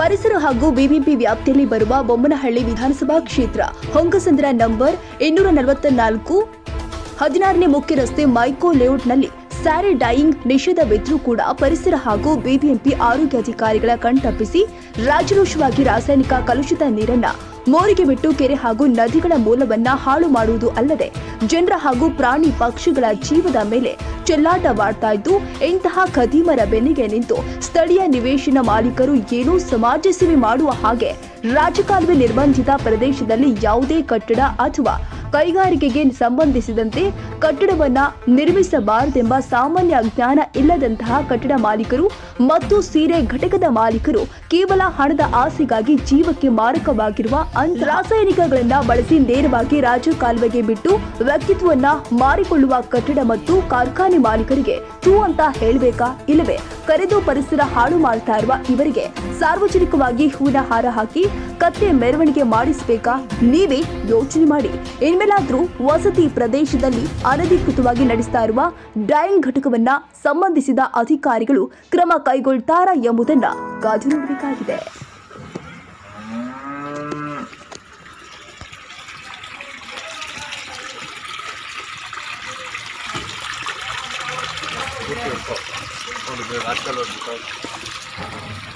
ಪರಿಸರ ಹಾಗೂ ಬಿಬಿಎಂಪಿ ವ್ಯಾಪ್ತಿಯಲ್ಲಿ ಬರುವ ಬೊಮ್ಮನಹಳ್ಳಿ ವಿಧಾನಸಭಾ ಕ್ಷೇತ್ರ ಹೊಂಗಸಂದ್ರ ನಂಬರ್ ಇನ್ನೂರ ನಲವತ್ತ ನಾಲ್ಕು ಹದಿನಾರನೇ ಮುಖ್ಯ ರಸ್ತೆ ಮೈಕೋ ಲೇಔಟ್ನಲ್ಲಿ ಸ್ಯಾರಿ ಡೈಯಿಂಗ್ ನಿಷೇಧವಿದ್ರೂ ಕೂಡ ಪರಿಸರ ಹಾಗೂ ಬಿಬಿಎಂಪಿ ಆರೋಗ್ಯಾಧಿಕಾರಿಗಳ ಕಣ್ತಪ್ಪಿಸಿ ರಾಜರೋಷವಾಗಿ ರಾಸಾಯನಿಕ ಕಲುಷಿತ ನೀರನ್ನ ಮೋರಿಗೆ ಬಿಟ್ಟು ಕೆರೆ ಹಾಗೂ ನದಿಗಳ ಮೂಲವನ್ನ ಹಾಳು ಮಾಡುವುದು ಅಲ್ಲದೆ ಜನರ ಹಾಗೂ ಪ್ರಾಣಿ ಪಕ್ಷಿಗಳ ಜೀವದ ಮೇಲೆ ಚೆಲ್ಲಾಟವಾಡ್ತಾ ಇದ್ದು ಇಂತಹ ಖದೀಮರ ಬೆನ್ನಿಗೆ ನಿಂತು ಸ್ಥಳೀಯ ನಿವೇಶನ ಮಾಲೀಕರು ಏನೋ ಸಮಾಜ ಸೇವೆ ಮಾಡುವ ಹಾಗೆ ರಾಜಕಾಲುವೆ ನಿರ್ಬಂಧಿತ ಪ್ರದೇಶದಲ್ಲಿ ಯಾವುದೇ ಕಟ್ಟಡ ಅಥವಾ ಕೈಗಾರಿಕೆಗೆ ಸಂಬಂಧಿಸಿದಂತೆ ಕಟ್ಟಡವನ್ನ ನಿರ್ಮಿಸಬಾರದೆಂಬ ಸಾಮಾನ್ಯ ಜ್ಞಾನ ಇಲ್ಲದಂತಹ ಕಟ್ಟಡ ಮಾಲೀಕರು ಮತ್ತು ಸೀರೆ ಘಟಕದ ಮಾಲೀಕರು ಕೇವಲ ಹಣದ ಆಸೆಗಾಗಿ ಜೀವಕ್ಕೆ ಮಾರಕವಾಗಿರುವ ಅಂಥ ರಾಸಾಯನಿಕಗಳನ್ನ ಬಳಸಿ ನೇರವಾಗಿ ರಾಜಕಾಲುವೆಗೆ ಬಿಟ್ಟು ವ್ಯಕ್ತಿತ್ವವನ್ನ ಮಾರಿಕೊಳ್ಳುವ ಕಟ್ಟಡ ಮತ್ತು ಕಾರ್ಖಾನೆ ಮಾಲೀಕರಿಗೆ ಥೂ ಅಂತ ಹೇಳಬೇಕಾ ಇಲ್ಲವೇ ಕರೆದು ಪರಿಸರ ಹಾಳು ಮಾಡ್ತಾ ಇರುವ ಇವರಿಗೆ ಸಾರ್ವಜನಿಕವಾಗಿ ಹೂವಿನ ಹಾರ ಹಾಕಿ ಕತ್ತೆ ಮೆರವಣಿಗೆ ಮಾಡಿಸಬೇಕಾ ನೀವೇ ಯೋಚನೆ ಮಾಡಿ ಇನ್ಮೇಲಾದ್ರೂ ವಸತಿ ಪ್ರದೇಶದಲ್ಲಿ ಅನಧಿಕೃತವಾಗಿ ನಡೆಸ್ತಾ ಇರುವ ಡೈಯಿಂಗ್ ಘಟಕವನ್ನ ಸಂಬಂಧಿಸಿದ ಅಧಿಕಾರಿಗಳು ಕ್ರಮ ಕೈಗೊಳ್ತಾರಾ ಎಂಬುದನ್ನ ಕಾದು ನೋಡಬೇಕಾಗಿದೆ ನೋಡಿ ರಾಜಕಾಲ